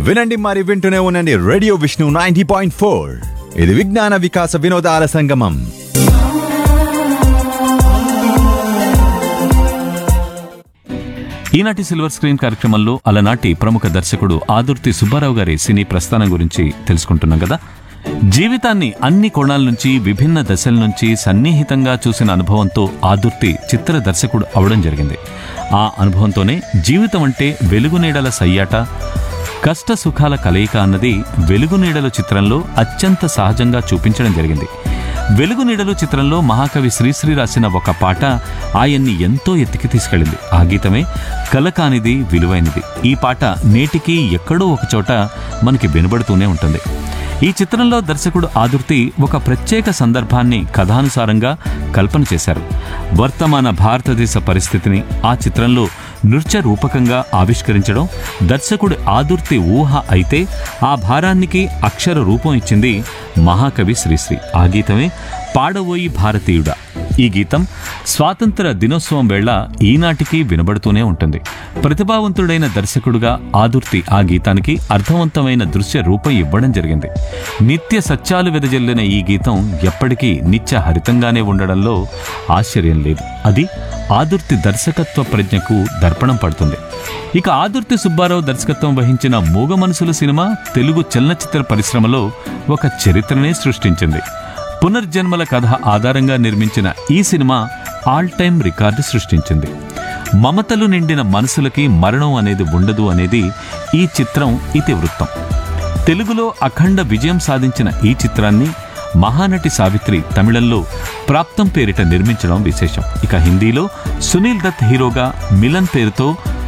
వినండి మరి వింటూనే ఉండండి radio Vishnu ninety point four ఇది విజ్ఞాన వికాస వినోదాల సంగమం ఈనాటి సిల్వర్ స్క్రీన్ కార్యక్రమంలో అలనాటి ప్రముఖ దర్శకుడు ఆదుర్తి సుబ్బారావు గారి సినీ ప్రస్థానం గురించి తెలుసుకుంటున్నాం కదా జీవితాన్ని అన్ని కోణాల నుంచి విభిన్న దశల నుంచి సన్నిహితంగా చూసిన అనుభవంతో ఆదుర్తి చిత్ర దర్శకుడు అవడం జరిగింది ఆ అనుభవంతోనే జీవితం అంటే వెలుగునీడల సయ్యాట కష్ట సుఖాల కలయిక అన్నది వెలుగునీడలు చిత్రంలో అత్యంత సహజంగా చూపించడం జరిగింది వెలుగు నీడలు చిత్రంలో మహాకవి శ్రీశ్రీ రాసిన ఒక పాట ఆయన్ని ఎంతో ఎత్తికి తీసుకెళ్ళింది ఆ గీతమే కలకానిది విలువైనది ఈ పాట నేటికి ఎక్కడో ఒక చోట మనకి వినబడుతూనే ఉంటుంది ఈ చిత్రంలో దర్శకుడు ఆదుర్తి ఒక ప్రత్యేక సందర్భాన్ని కథానుసారంగా కల్పన చేశారు వర్తమాన భారతదేశ పరిస్థితిని ఆ చిత్రంలో నృత్య రూపకంగా ఆవిష్కరించడం దర్శకుడి ఆదుర్తి ఊహ అయితే ఆ భారానికి అక్షర రూపం ఇచ్చింది మహాకవి శ్రీశ్రీ ఆ గీతమే పాడబోయి భారతీయుడా ఈ గీతం స్వాతంత్ర దినోత్సవం వేళ ఈనాటికి వినబడుతూనే ఉంటుంది ప్రతిభావంతుడైన దర్శకుడుగా ఆదుర్తి ఆ గీతానికి అర్థవంతమైన దృశ్య రూపం ఇవ్వడం జరిగింది నిత్య సత్యాలు వెదజల్లిన ఈ గీతం ఎప్పటికీ నిత్య హరితంగానే ఉండడంలో ఆశ్చర్యం లేదు అది ఆదుర్తి దర్శకత్వ ప్రజ్ఞకు దర్పణం పడుతుంది ఇక ఆదుర్తి సుబ్బారావు దర్శకత్వం వహించిన మూగ మనసులు సినిమా తెలుగు చలనచిత్ర పరిశ్రమలో ఒక చరిత్రనే సృష్టించింది పునర్జన్మల కథ ఆధారంగా నిర్మించిన ఈ సినిమా ఆల్ టైమ్ రికార్డు సృష్టించింది మమతలు నిండిన మనసులకి మరణం అనేది ఉండదు అనేది ఈ చిత్రం ఇతివృత్తం తెలుగులో అఖండ విజయం సాధించిన ఈ చిత్రాన్ని మహానటి సావిత్రి తమిళంలో ప్రాప్తం పేరిట నిర్మించడం విశేషం ఇక హిందీలో సునీల్ దత్ హీరోగా మిలన్ పేరుతో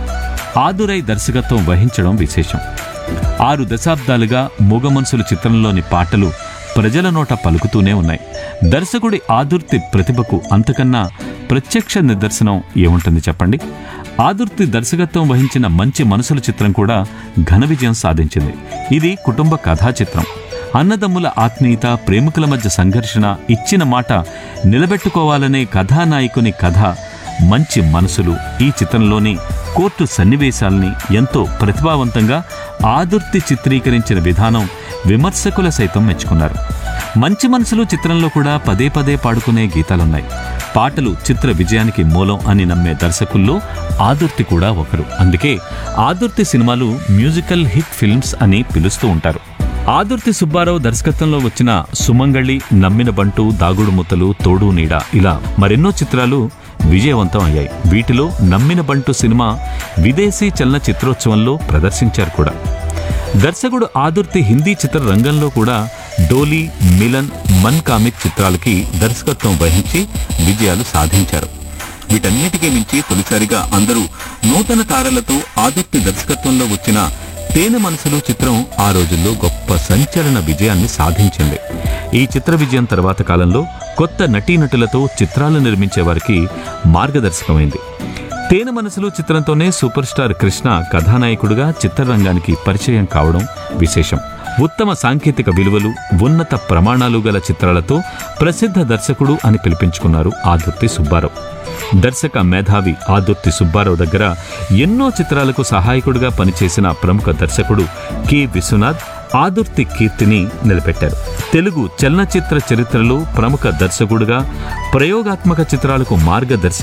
ఆదురై దర్శకత్వం వహించడం విశేషం ఆరు దశాబ్దాలుగా మూగమనుసులు చిత్రంలోని పాటలు ప్రజల నోట పలుకుతూనే ఉన్నాయి దర్శకుడి ఆదుర్తి ప్రతిభకు అంతకన్నా ప్రత్యక్ష నిదర్శనం ఏముంటుంది చెప్పండి ఆదుర్తి దర్శకత్వం వహించిన మంచి మనసుల చిత్రం కూడా ఘన విజయం సాధించింది ఇది కుటుంబ కథా చిత్రం అన్నదమ్ముల ఆత్మీయత ప్రేమికుల మధ్య సంఘర్షణ ఇచ్చిన మాట నిలబెట్టుకోవాలనే కథానాయకుని కథ మంచి మనసులు ఈ చిత్రంలోని కోర్టు సన్నివేశాల్ని ఎంతో ప్రతిభావంతంగా ఆదుర్తి చిత్రీకరించిన విధానం విమర్శకుల సైతం మెచ్చుకున్నారు మంచి మనసులు చిత్రంలో కూడా పదే పదే పాడుకునే గీతాలున్నాయి పాటలు చిత్ర విజయానికి మూలం అని నమ్మే దర్శకుల్లో ఆదుర్తి కూడా ఒకరు అందుకే ఆదుర్తి సినిమాలు మ్యూజికల్ హిట్ ఫిల్మ్స్ అని పిలుస్తూ ఉంటారు ఆదుర్తి సుబ్బారావు దర్శకత్వంలో వచ్చిన సుమంగళి నమ్మిన బంటు దాగుడు ముత్తలు తోడు నీడ ఇలా మరెన్నో చిత్రాలు విజయవంతం అయ్యాయి వీటిలో నమ్మిన బంటు సినిమా విదేశీ చలన చిత్రోత్సవంలో ప్రదర్శించారు కూడా దర్శకుడు ఆదుర్తి హిందీ చిత్ర రంగంలో కూడా డోలీ మిలన్ మన్ కామిక్ చిత్రాలకి దర్శకత్వం వహించి విజయాలు సాధించారు వీటన్నిటికీ మించి తొలిసారిగా అందరూ నూతన తారలతో ఆదుర్తి దర్శకత్వంలో వచ్చిన తేనె మనసులు చిత్రం ఆ రోజుల్లో గొప్ప సంచలన విజయాన్ని సాధించింది ఈ చిత్ర విజయం తర్వాత కాలంలో కొత్త నటీనటులతో చిత్రాలు నిర్మించే వారికి మార్గదర్శకమైంది తేనె మనసులు చిత్రంతోనే సూపర్ స్టార్ కృష్ణ కథానాయకుడిగా చిత్రరంగానికి పరిచయం కావడం విశేషం ఉత్తమ సాంకేతిక విలువలు ఉన్నత ప్రమాణాలు గల చిత్రాలతో ప్రసిద్ధ దర్శకుడు అని పిలిపించుకున్నారు ఆదుర్తి సుబ్బారావు దర్శక మేధావి ఆదుర్తి సుబ్బారావు దగ్గర ఎన్నో చిత్రాలకు సహాయకుడిగా పనిచేసిన ప్రముఖ దర్శకుడు కె విశ్వనాథ్ ఆదుర్తి కీర్తిని నిలబెట్టారు తెలుగు చలనచిత్ర చరిత్రలో ప్రముఖ దర్శకుడుగా ప్రయోగాత్మక చిత్రాలకు మార్గదర్శి